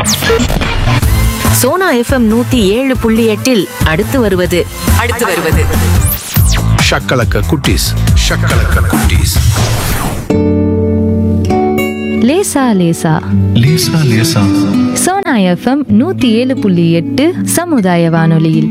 Sona FM நூத்தி ஏழு புள்ளி எட்டில் அடுத்து வருவது அடுத்து வருவது ஷக்கலக்க குட்டீஸ் ஷக்கலக்க குட்டீஸ் லேசா லேசா லேசா லேசா சோனா எஃப்எம் நூத்தி ஏழு புள்ளி எட்டு சமுதாய வானொலியில்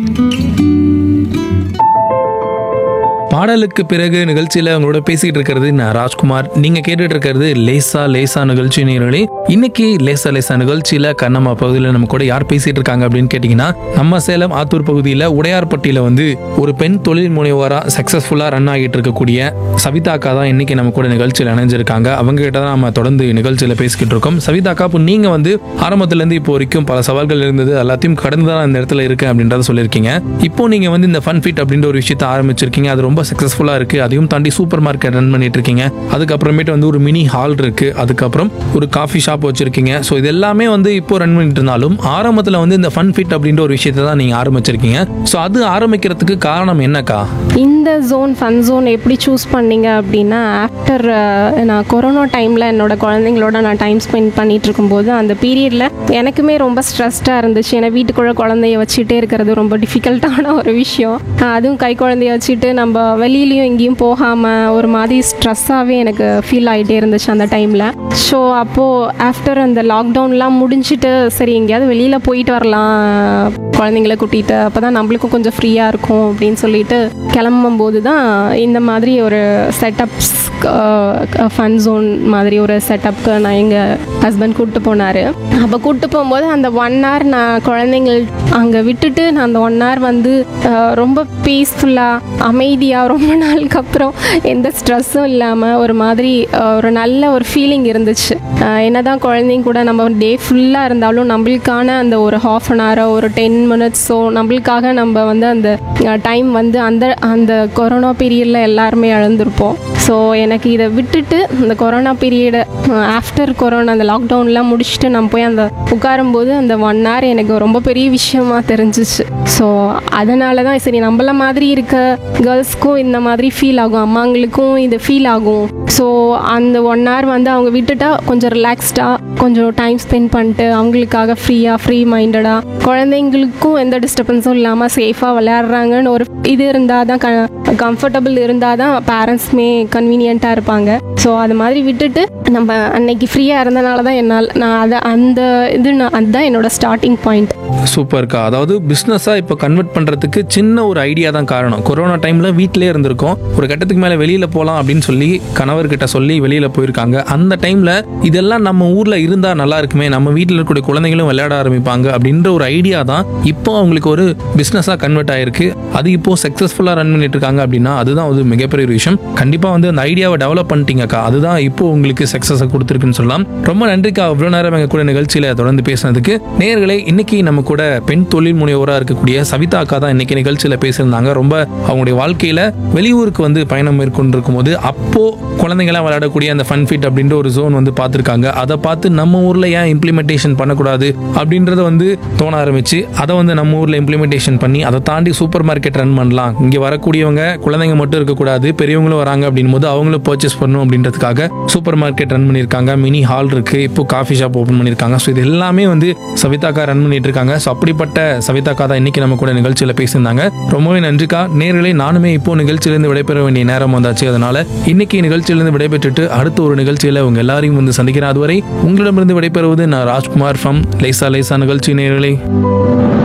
பாடலுக்கு பிறகு நிகழ்ச்சியில உங்களோட பேசிட்டு இருக்கிறது நான் ராஜ்குமார் நீங்க கேட்டுட்டு இருக்கிறது லேசா லேசா நிகழ்ச்சி நேரடி இன்னைக்கு லேசா லேசா நிகழ்ச்சியில கண்ணம்மா பகுதியில் நம்ம கூட யார் பேசிட்டு இருக்காங்க அப்படின்னு கேட்டீங்கன்னா நம்ம சேலம் ஆத்தூர் பகுதியில் உடையார்பட்டியில வந்து ஒரு பெண் தொழில் முனைவோரா சக்சஸ்ஃபுல்லா ரன் ஆகிட்டு இருக்கக்கூடிய சவிதா அக்கா தான் இன்னைக்கு நம்ம கூட நிகழ்ச்சியில் இணைஞ்சிருக்காங்க அவங்க கிட்ட தான் நம்ம தொடர்ந்து நிகழ்ச்சியில பேசிக்கிட்டு இருக்கோம் சவிதா அக்கா இப்போ நீங்க வந்து ஆரம்பத்துல இருந்து இப்போ வரைக்கும் பல சவால்கள் இருந்தது எல்லாத்தையும் கடந்து தான் இந்த இடத்துல இருக்கு அப்படின்றத சொல்லியிருக்கீங்க இப்போ நீங்க வந்து இந்த ஃபன் ஃபிட் அப்படின்ற ஒரு விஷயத்தை ஆரம்பிச்சிருக்கீங்க அது ரொம்ப சக்ஸஸ்ஃபுல்லாக இருக்கு அதையும் தாண்டி சூப்பர் மார்க்கெட் ரன் பண்ணிட்டு இருக்கீங்க அதுக்கப்புறமேட்டு வந்து ஒரு மினி ஹால் இருக்கு அதுக்கப்புறம் ஒரு காஃபி ஷாப் வச்சிருக்கீங்க ஸோ இது எல்லாமே வந்து இப்போ ரன் பண்ணிட்டு இருந்தாலும் ஆரம்பத்தில் வந்து இந்த ஃபன் ஃபிட் அப்படின்ற ஒரு விஷயத்தை தான் நீங்க ஆரம்பிச்சிருக்கீங்க ஸோ அது ஆரம்பிக்கிறதுக்கு காரணம் என்னக்கா இந்த ஜோன் ஃபன் ஜோன் எப்படி சூஸ் பண்ணீங்க அப்படின்னா ஆஃப்டர் நான் கொரோனா டைமில் என்னோட குழந்தைங்களோட நான் டைம் ஸ்பெண்ட் பண்ணிட்டு இருக்கும்போது அந்த பீரியடில் எனக்குமே ரொம்ப ஸ்ட்ரெஸ்டாக இருந்துச்சு ஏன்னா வீட்டுக்குள்ளே குழந்தைய வச்சுட்டே இருக்கிறது ரொம்ப டிஃபிகல்ட்டான ஒரு விஷயம் அஹ் அதுவும் கை குழந்தைய வச்சுட்டு நம்ம வெளியிலையும் எங்கேயும் போகாமல் ஒரு மாதிரி ஸ்ட்ரெஸ்ஸாகவே எனக்கு ஃபீல் ஆகிட்டே இருந்துச்சு அந்த டைமில் ஸோ அப்போது ஆஃப்டர் அந்த லாக்டவுன்லாம் முடிஞ்சிட்டு சரி எங்கேயாவது வெளியில் போயிட்டு வரலாம் குழந்தைங்களை கூட்டிகிட்டு அப்போ தான் நம்மளுக்கும் கொஞ்சம் ஃப்ரீயாக இருக்கும் அப்படின்னு சொல்லிட்டு கிளம்பும்போது தான் இந்த மாதிரி ஒரு செட்டப்ஸ் ஃபன் ஜோன் மாதிரி ஒரு செட்டப்க்கு நான் எங்கள் ஹஸ்பண்ட் கூப்பிட்டு போனார் அப்போ கூப்பிட்டு போகும்போது அந்த ஒன் ஹவர் நான் குழந்தைங்கள் அங்கே விட்டுட்டு நான் அந்த ஒன் ஹவர் வந்து அஹ், ரொம்ப பீஸ்ஃபுல்லாக அமைதியாக ரொம்ப நாளுக்கு அப்புறம் எந்த ஸ்ட்ரெஸ்ஸும் இல்லாமல் ஒரு மாதிரி அஹ், ஒரு நல்ல ஒரு ஃபீலிங் இருந்துச்சு அஹ், என்னதான் குழந்தைங்க கூட நம்ம டே ஃபுல்லாக இருந்தாலும் நம்மளுக்கான அந்த ஒரு ஹாஃப் அன் ஹவரோ ஒரு டென் மினிட்ஸோ நம்மளுக்காக நம்ம வந்து அந்த டைம் வந்து அந்த அந்த கொரோனா பீரியடில் எல்லாருமே இழந்திருப்போம் ஸோ எனக்கு இதை விட்டுட்டு இந்த கொரோனா பீரியடு ஆஃப்டர் கொரோனா அந்த லாக்டவுன்லாம் முடிச்சுட்டு நான் போய் அந்த உட்காரும்போது அந்த ஒன் ஹவர் எனக்கு ரொம்ப பெரிய விஷயமா தெரிஞ்சிச்சு ஸோ அதனால தான் சரி நம்மள மாதிரி இருக்க கேர்ள்ஸ்க்கும் இந்த மாதிரி ஃபீல் ஆகும் அம்மாங்களுக்கும் இது ஃபீல் ஆகும் ஸோ அந்த ஒன் ஹவர் வந்து அவங்க விட்டுட்டா கொஞ்சம் ரிலாக்ஸ்டாக கொஞ்சம் டைம் ஸ்பெண்ட் பண்ணிட்டு அவங்களுக்காக ஃப்ரீயாக ஃப்ரீ மைண்டடாக குழந்தைங்களுக்கும் எந்த டிஸ்டர்பன்ஸும் இல்லாமல் சேஃபாக விளையாடுறாங்கன்னு ஒரு இது இருந்தால் தான் க கம்ஃபர்டபுள் இருந்தால் தான் பேரண்ட்ஸுமே கன்வீனியண்ட்டாக இருப்பாங்க ஸோ அது மாதிரி விட்டுட்டு நம்ம அன்னைக்கு ஃப்ரீயாக இருந்தனால தான் என்னால் நான் அதை அந்த இது நான் அதுதான் என்னோட ஸ்டார்டிங் பாயிண்ட் சூப்பர்க்கா அதாவது பிஸ்னஸாக இப்போ கன்வெர்ட் பண்ணுறதுக்கு சின்ன ஒரு ஐடியா தான் காரணம் கொரோனா டைமில் வீட்டிலே இருந்திருக்கோம் ஒரு கட்டத்துக்கு மேலே வெளியில் போகலாம் அப்படின்னு சொல்லி கணவர்கிட்ட சொல்லி வெளியில் போயிருக்காங்க அந்த டைமில் இதெல்லாம் நம்ம ஊரில் இருந்தால் நல்லா இருக்குமே நம்ம வீட்டில் இருக்கக்கூடிய குழந்தைகளும் விளையாட ஆரம்பிப்பாங்க அப்படின்ற ஒரு ஐடியா தான் இப்போ அவங்களுக்கு ஒரு பிஸ்னஸாக கன்வெர்ட் ஆயிருக்கு அது இப்போ சக்ஸஸ்ஃபுல்லாக ரன் பண்ணிட்டு இருக்காங்க அப்படின்னா அதுதான் ஒரு மிகப்பெரிய ஒரு விஷயம் கண்டிப்பாக வந்து அந்த ஐடியாவை டெவலப் பண்ணிட்டீங்கக்கா அதுதான் இப்போ உங்களுக்கு சக்ஸஸை கொடுத்துருக்குன்னு சொல்லலாம் ரொம்ப நன்றிக்கா அவ்வளோ நேரம் எங்கள் கூட நிகழ்ச்சியில் தொடர்ந்து பேசினதுக்கு நேயர்களே இன்னைக்கு நம்ம கூட பெண் தொழில் முனைவோராக இருக்கக்கூடிய சவிதா அக்கா தான் இன்னைக்கு நிகழ்ச்சியில் பேசியிருந்தாங்க ரொம்ப அவங்களுடைய வாழ்க்கையில் வெளியூருக்கு வந்து பயணம் மேற்கொண்டிருக்கும் போது அப்போ குழந்தைங்களாம் விளையாடக்கூடிய அந்த ஃபன் ஃபிட் அப்படின்ற ஒரு ஜோன் வந்து பார்த்துருக்காங்க அதை பார்த்து நம்ம ஊரில் ஏன் இம்ப்ளிமெண்டேஷன் பண்ணக்கூடாது அப்படின்றத வந்து தோண ஆரம்பிச்சு அதை வந்து நம்ம ஊரில் இம்ப்ளிமெண்டேஷன் பண்ணி அதை தாண்டி சூப்பர் மார்க்கெட் ரன் பண்ணலாம் இங்கே வரக்கூடியவங்க குழந்தைங்க மட்டும் இருக்கக்கூடாது பெரியவங்களும் வராங்க அப்படின் போது அவங்களும் பர்ச்சேஸ் பண்ணணும் அப்படின்றதுக்காக சூப்பர் மார்க்கெட் ரன் பண்ணியிருக்காங்க மினி ஹால் இருக்கு இப்போ காஃபி ஷாப் ஓப்பன் பண்ணியிருக்காங்க ஸோ இது எல்லாமே வந்து சவிதாக்கா ரன் பண்ணிட்டு இருக்காங்க ஸோ அப்படிப்பட்ட சவிதாக்கா தான் இன்னைக்கு நம்ம கூட நிகழ்ச்சியில் பேசியிருந்தாங்க ரொம்பவே நன்றிக்கா நேர்களே நானுமே இப்போ நிகழ்ச்சியிலேருந்து விடைபெற வேண்டிய நேரம் வந்தாச்சு அதனால இன்னைக்கு நிகழ்ச்சியிலிருந்து விடைபெற்றுட்டு அடுத்த ஒரு நிகழ்ச்சியில் உங்க எல்லாரையும் வந்து சந்திக்கிறேன் அதுவரை உங்களிடமிருந்து விடைபெறுவது நான் ராஜ்குமார் ஃப்ரம் லேசா லேசா நிகழ்ச்சி நேர்களே